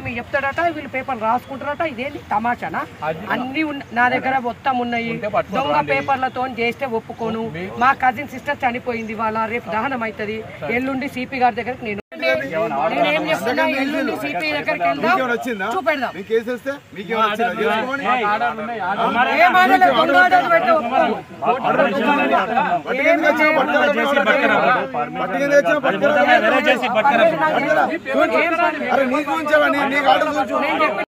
చెప్పి చెప్తాడట వీళ్ళు పేపర్ రాసుకుంటారట ఇదేంటి తమాషానా అన్ని ఉన్న- నా దగ్గర మొత్తం ఉన్నాయి దొంగ పేపర్లతో చేస్తే ఒప్పుకోను మా కజిన్ సిస్టర్ చనిపోయింది వాళ్ళ రేపు దహనం అవుతుంది ఎల్లుండి సిపి గారి దగ్గరికి నేను నేనేం చెప్తున్నా ఎల్లుండి సిపి దగ్గరికి వెళ్దాం చూపెడదాం మీకు కేసు వస్తే మీకేమైనా వచ్చిందా? చేసుకోమని. ఏం ఆడలే, దొంగ ఆటలు పెట్టి ఒప్పుకోను. పట్టుకెందుకు వచ్చినా పట్టుకురా, పట్టుకెందుకు వచ్చినా పట్టుకురా. అరే నీ గురించేవా? నీ- నీ ఆర్డర్ గురించి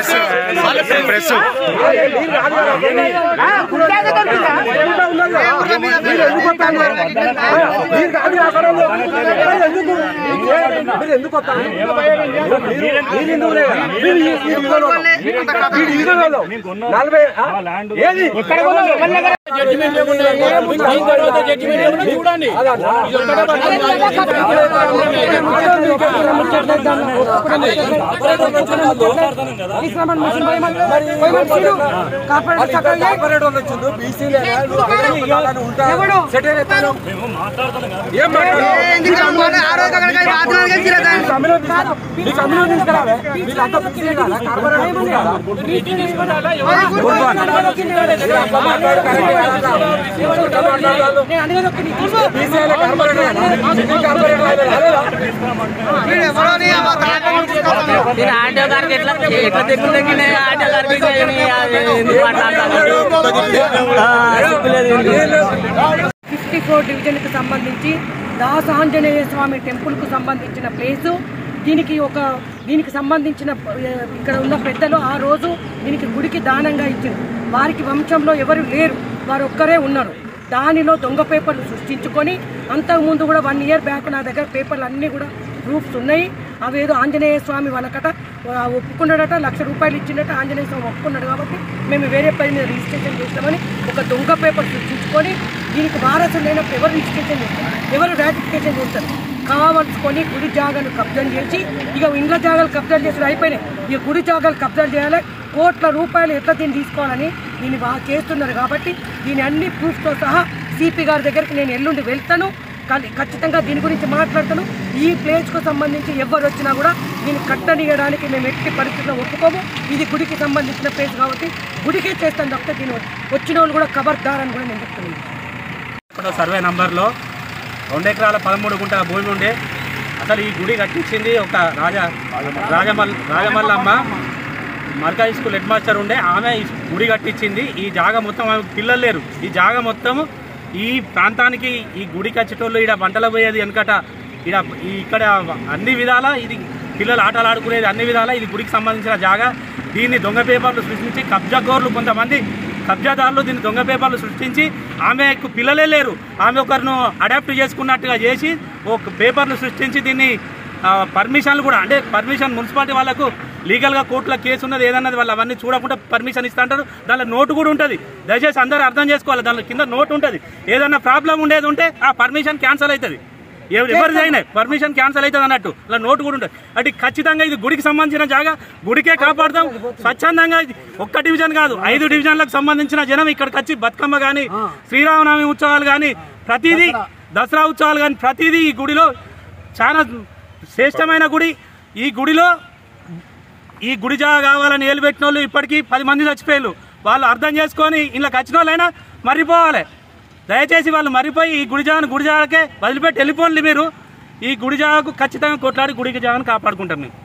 నేను ఆటో గారికి ఎట్లా ఎట్లా తెక్కులు తగ్గిన ఆటో గారికి ఎందుకు మాట్లాడతాను ఫిఫ్టీ ఫోర్ డివిజన్కి సంబంధించి దాస ఆంజనేయ స్వామి టెంపుల్కు సంబంధించిన ప్లేసు దీనికి ఒక దీనికి సంబంధించిన ఆ, ఇక్కడ ఉన్న పెద్దలు ఆ రోజు దీనికి గుడికి దానంగా ఇచ్చారు వారికి వంశంలో ఎవరు లేరు వారు ఒక్కరే ఉన్నారు దానిలో దొంగ పేపర్లు సృష్టించుకొని అంతకుముందు కూడా వన్ ఇయర్ బ్యాక్ నా దగ్గర పేపర్లు అన్నీ కూడా ప్రూఫ్స్ ఉన్నాయి అవేదో ఆంజనేయ స్వామి వాళ్ళకట ఆ, ఒప్పుకున్నాడట లక్ష రూపాయలు ఇచ్చిండట ఆంజనేయ స్వామి ఒప్పుకున్నాడు కాబట్టి మేము వేరే పని మీద రిజిస్ట్రేషన్ చేస్తామని ఒక దొంగ పేపర్ సృష్టించుకొని దీనికి వారసులు లేనప్పుడు ఎవరు రిజిస్ట్రేషన్ చేస్తారు ఎవరు రాటిఫికేషన్ చేస్తారు కావలసుకొని గుడి జాగాను కబ్జా చేసి ఇక ఇండ్ల జాగాలు కబ్జాలు చేసి అయిపోయినాయి ఇక గుడి జాగాలు కబ్జాలు చేయాలి కోట్ల రూపాయలు ఎట్లా దీన్ని తీసుకోవాలని దీన్ని బాగా చేస్తున్నారు కాబట్టి దీని అన్ని ప్రూఫ్తో సహా సిపి గారి దగ్గరికి నేను ఎల్లుండి వెళ్తాను కానీ ఖచ్చితంగా దీని గురించి మాట్లాడతాను ఈ ప్లేస్కు సంబంధించి ఎవరు వచ్చినా కూడా దీన్ని కట్టనియడానికి మేము ఎట్టి పరిస్థితుల్లో ఒప్పుకోము ఇది గుడికి సంబంధించిన ప్లేస్ కాబట్టి గుడికే చేస్తాను తప్పితే దీని వచ్చిన వాళ్ళు కూడా ఖబర్దార్ అని కూడా నేను చెప్తున్నాను ఇప్పుడు సర్వే నంబర్లో రెండు ఎకరాల పదమూడు గుంటల భూమి ఉండే అసలు ఈ గుడి కట్టించింది ఒక రాజా రాజమల్ Rajamallamma Markaz school head master ఉండే ఆమె ఈ గుడి కట్టించింది ఈ జాగా మొత్తం ఆమె పిల్లలు లేరు ఈ జాగా మొత్తం ఈ ప్రాంతానికి ఈ గుడి కచ్చేటోళ్ళు ఇక్కడ పంటలు పోయేది వెనకట ఇక్కడ ఈ ఇక్కడ అన్ని విధాల ఇది పిల్లలు ఆటలు ఆడుకునేది అన్ని విధాల ఇది గుడికి సంబంధించిన జాగా దీన్ని దొంగ పేపర్లు సృష్టించి కబ్జాకోర్లు కొంతమంది కబ్జాదారులు దీన్ని దొంగ పేపర్లు సృష్టించి ఆమెకు పిల్లలే లేరు ఆమె ఒకరిను అడాప్ట్ చేసుకున్నట్టుగా చేసి ఒక పేపర్లు సృష్టించి దీన్ని ఆ, పర్మిషన్లు కూడా అంటే పర్మిషన్ మున్సిపాలిటీ వాళ్ళకు లీగల్గా కోర్టులో కేసు ఉన్నది ఏదన్నది వాళ్ళు అవన్నీ చూడకుండా పర్మిషన్ ఇస్తా అంటారు దానిలో నోటు కూడా ఉంటుంది దయచేసి అందరూ అర్థం చేసుకోవాలి దానిలో కింద నోటు ఉంటుంది ఏదన్నా ప్రాబ్లం ఉండేది ఉంటే ఆ పర్మిషన్ క్యాన్సిల్ అవుతుంది ఎవరు ఎవరిది అయినా పర్మిషన్ క్యాన్సిల్ అవుతుంది అన్నట్టు అలా నోటు కూడా ఉంటుంది అంటే ఖచ్చితంగా ఇది గుడికి సంబంధించిన జాగా గుడికే కాపాడుతాం స్వచ్ఛందంగా ఇది ఒక్క డివిజన్ కాదు ఐదు డివిజన్లకు సంబంధించిన జనం ఇక్కడికి వచ్చి బతుకమ్మ కానీ శ్రీరామనవమి ఉత్సవాలు కానీ ప్రతిదీ దసరా ఉత్సవాలు కానీ ప్రతిదీ ఈ గుడిలో చాలా శ్రేష్టమైన గుడి ఈ గుడిలో ఈ గుడి జాగా కావాలని ఏలుపెట్టిన వాళ్ళు ఇప్పటికీ పది మంది చచ్చిపోయారు వాళ్ళు అర్థం చేసుకొని ఇంట్లోకి వచ్చిన వాళ్ళైనా మర్రిపోవాలి దయచేసి వాళ్ళు మర్రిపోయి ఈ గుడి జాగాను గుడి జాగాకే వదిలిపెట్టి వెళ్ళిపోండి మీరు ఈ గుడి జాగాకు ఖచ్చితంగా కొట్లాడి గుడికి జాగాను కాపాడుకుంటాం మేము